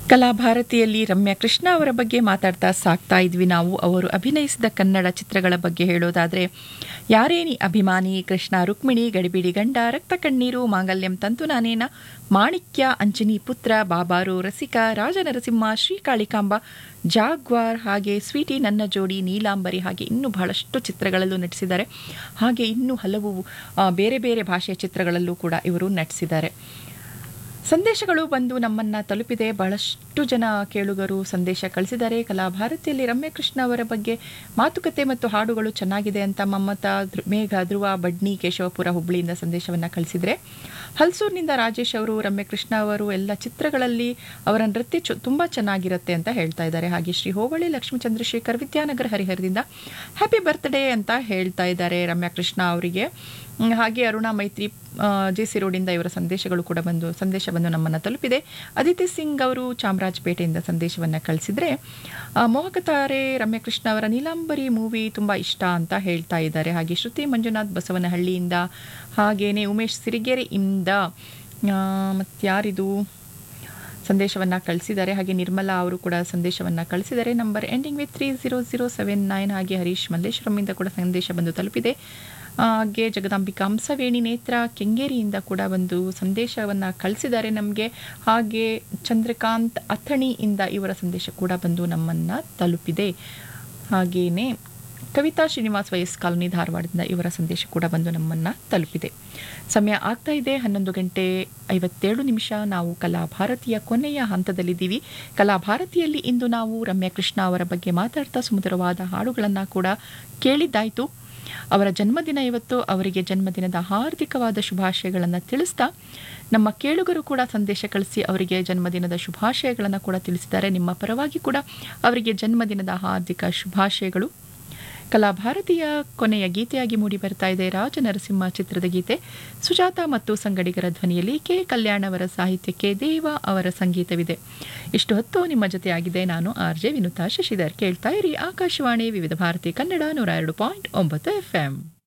ಕಲಾಭಾರತಿಯಲ್ಲಿ ರಮ್ಯಾ ಕೃಷ್ಣ ಅವರ ಬಗ್ಗೆ ಮಾತಾಡ್ತಾ ಸಾಕ್ತಾ ಇದ್ವಿ ನಾವು ಅವರು ಅಭಿನಯಿಸಿದ ಕನ್ನಡ ಚಿತ್ರಗಳ ಬಗ್ಗೆ ಹೇಳೋದಾದರೆ ಯಾರೇನಿ ಅಭಿಮಾನಿ ಕೃಷ್ಣ ರುಕ್ಮಿಣಿ ಗಡಿಬಿಡಿ ಗಂಡ ರಕ್ತ ಕಣ್ಣೀರು ಮಾಂಗಲ್ಯಂ ತಂತು ನಾನೇನ ಮಾಣಿಕ್ಯ ಅಂಜನಿ ಪುತ್ರ ಬಾಬಾರು ರಸಿಕ ರಾಜನರಸಿಂಹ ಶ್ರೀಕಾಳಿಕಾಂಬ ಜಾಗ್ವಾರ್ ಹಾಗೆ ಸ್ವೀಟಿ ನನ್ನ ಜೋಡಿ ನೀಲಾಂಬರಿ ಹಾಗೆ ಇನ್ನೂ ಬಹಳಷ್ಟು ಚಿತ್ರಗಳಲ್ಲೂ ನಟಿಸಿದ್ದಾರೆ ಹಾಗೆ ಇನ್ನೂ ಹಲವು ಆ, ಬೇರೆ ಬೇರೆ ಭಾಷೆಯ ಚಿತ್ರಗಳಲ್ಲೂ ಕೂಡ ಇವರು ನಟಿಸಿದ್ದಾರೆ ಸಂದೇಶಗಳು ಬಂದು ನಮ್ಮನ್ನ ತಲುಪಿದೆ ಬಹಳಷ್ಟು ಜನ ಕೇಳುಗರು ಸಂದೇಶ ಕಳಿಸಿದ್ದಾರೆ ಕಲಾಭಾರತಿಯಲ್ಲಿ ರಮ್ಯ ಕೃಷ್ಣ ಅವರ ಬಗ್ಗೆ ಮಾತುಕತೆ ಮತ್ತು ಹಾಡುಗಳು ಚೆನ್ನಾಗಿದೆ ಅಂತ ಮಮತಾ ಧೃ- ಮೇಘ ಧ್ರುವ ಬಡ್ನಿ ಕೇಶವಪುರ ಹುಬ್ಬಳ್ಳಿಯಿಂದ ಸಂದೇಶವನ್ನ ಕಳಿಸಿದ್ರೆ ಹಲ್ಸೂರಿನಿಂದ ರಾಜೇಶ್ ಅವರು ರಮ್ಯ ಕೃಷ್ಣ ಅವರು ಎಲ್ಲ ಚಿತ್ರಗಳಲ್ಲಿ ಅವರ ನೃತ್ಯ ಚು- ತುಂಬಾ ಚೆನ್ನಾಗಿರುತ್ತೆ ಅಂತ ಹೇಳ್ತಾ ಇದ್ದಾರೆ ಹಾಗೆ ಶ್ರೀ ಹೋಬಳಿ ಲಕ್ಷ್ಮೀ ಚಂದ್ರಶೇಖರ್ ವಿದ್ಯಾನಗರ ಹರಿಹರದಿಂದ ಹ್ಯಾಪಿ ಬರ್ತ್ಡೇ ಅಂತ ಹೇಳ್ತಾ ಇದ್ದಾರೆ ರಮ್ಯಾ ಕೃಷ್ಣ ಅವರಿಗೆ ಹ್ಮ್, ಹಾಗೆ ಅರುಣಾ ಮೈತ್ರಿ ಜೆ ಸಿ ರೋಡಿಂದ ಇವರ ಸಂದೇಶಗಳು ಕೂಡ ಬಂದು ಸಂದೇಶ ಬಂದು ನಮ್ಮನ್ನು ತಲುಪಿದೆ ಅದಿತಿ ಸಿಂಗ್ ಅವರು ಚಾಮರಾಜಪೇಟೆಯಿಂದ ಸಂದೇಶವನ್ನು ಕಳಿಸಿದ್ರೆ ಆ, ಮೋಹಕ ತಾರೆ ರಮ್ಯ ಕೃಷ್ಣ ಅವರ ನೀಲಾಂಬರಿ ಮೂವಿ ತುಂಬ ಇಷ್ಟ ಅಂತ ಹೇಳ್ತಾ ಇದ್ದಾರೆ ಹಾಗೆ ಶ್ರುತಿ ಮಂಜುನಾಥ್ ಬಸವನಹಳ್ಳಿಯಿಂದ ಹಾಗೇನೆ ಉಮೇಶ್ ಸಿರಿಗೆರೆಯಿಂದ ಮತ್ತು ಯಾರಿದು ಸಂದೇಶವನ್ನು ಕಳಿಸಿದ್ದಾರೆ ಹಾಗೆ ನಿರ್ಮಲಾ ಅವರು ಕೂಡ ಸಂದೇಶವನ್ನು ಕಳಿಸಿದ್ದಾರೆ number ending with three zero zero seven nine ಹಾಗೆ ಹರೀಶ್ ಮಲ್ಲೇಶ್ವರಮಿಂದ ಕೂಡ ಸಂದೇಶ ಬಂದು ತಲುಪಿದೆ ಹಾಗೆ ಜಗದಾಂಬಿಕಾ ಹಂಸವೇಣಿ ನೇತ್ರ ಕೆಂಗೇರಿಯಿಂದ ಕೂಡ ಒಂದು ಸಂದೇಶವನ್ನು ಕಳಿಸಿದ್ದಾರೆ ನಮಗೆ ಹಾಗೆ ಚಂದ್ರಕಾಂತ್ ಅಥಣಿಯಿಂದ ಇವರ ಸಂದೇಶ ಕೂಡ ಬಂದು ನಮ್ಮನ್ನು ತಲುಪಿದೆ ಹಾಗೇನೆ ಕವಿತಾ ಶ್ರೀನಿವಾಸ್ ವಯಸ್ ಕಾಲೋನಿ ಧಾರವಾಡದಿಂದ ಇವರ ಸಂದೇಶ ಕೂಡ ಬಂದು ನಮ್ಮನ್ನು ತಲುಪಿದೆ ಸಮಯ ಆಗ್ತಾ ಇದೆ ಹನ್ನೊಂದು ಗಂಟೆ ಐವತ್ತೇಳು ನಿಮಿಷ ನಾವು ಕಲಾಭಾರತಿಯ ಕೊನೆಯ ಹಂತದಲ್ಲಿದ್ದೀವಿ ಕಲಾಭಾರತಿಯಲ್ಲಿ ಇಂದು ನಾವು ರಮ್ಯಾ ಕೃಷ್ಣ ಅವರ ಬಗ್ಗೆ ಮಾತಾಡ್ತಾ ಸುಮಧುರವಾದ ಹಾಡುಗಳನ್ನು ಕೂಡ ಕೇಳಿದ್ದಾಯಿತು ಅವರ ಜನ್ಮದಿನ ಇವತ್ತು ಅವರಿಗೆ ಜನ್ಮದಿನದ ಹಾರ್ದಿಕವಾದ ಶುಭಾಶಯಗಳನ್ನು ತಿಳಿಸ್ತಾ ನಮ್ಮ ಕೇಳುಗರು ಕೂಡ ಸಂದೇಶ ಕಳಿಸಿ ಅವರಿಗೆ ಜನ್ಮದಿನದ ಶುಭಾಶಯಗಳನ್ನು ಕೂಡ ತಿಳಿಸಿದ್ದಾರೆ ನಿಮ್ಮ ಪರವಾಗಿ ಕೂಡ ಅವರಿಗೆ ಜನ್ಮದಿನದ ಹಾರ್ದಿಕ ಶುಭಾಶಯಗಳು ಕಲಾಭಾರತಿಯ ಕೊನೆಯ ಗೀತೆಯಾಗಿ ಮೂಡಿ ಬರ್ತಾ ಇದೆ ರಾಜನರಸಿಂಹ ಚಿತ್ರದ ಗೀತೆ ಸುಜಾತ ಮತ್ತು ಸಂಗಡಿಗರ ಧ್ವನಿಯಲ್ಲಿ ಕೆ ಕಲ್ಯಾಣ್ ಅವರ ಸಾಹಿತ್ಯಕ್ಕೆ ದೇವ ಅವರ ಸಂಗೀತವಿದೆ ಇಷ್ಟು ಹೊತ್ತು ನಿಮ್ಮ ಜೊತೆಯಾಗಿದೆ ನಾನು ಆರ್ ಜೆ ವಿನುತಾ ಶಶಿಧರ್ ಕೇಳ್ತಾ ಇರಿ ಆಕಾಶವಾಣಿ ವಿವಿಧ ಭಾರತಿ ಕನ್ನಡ ನೂರ ಎರಡು ಪಾಯಿಂಟ್ ಒಂಬತ್ತು ಎಫ್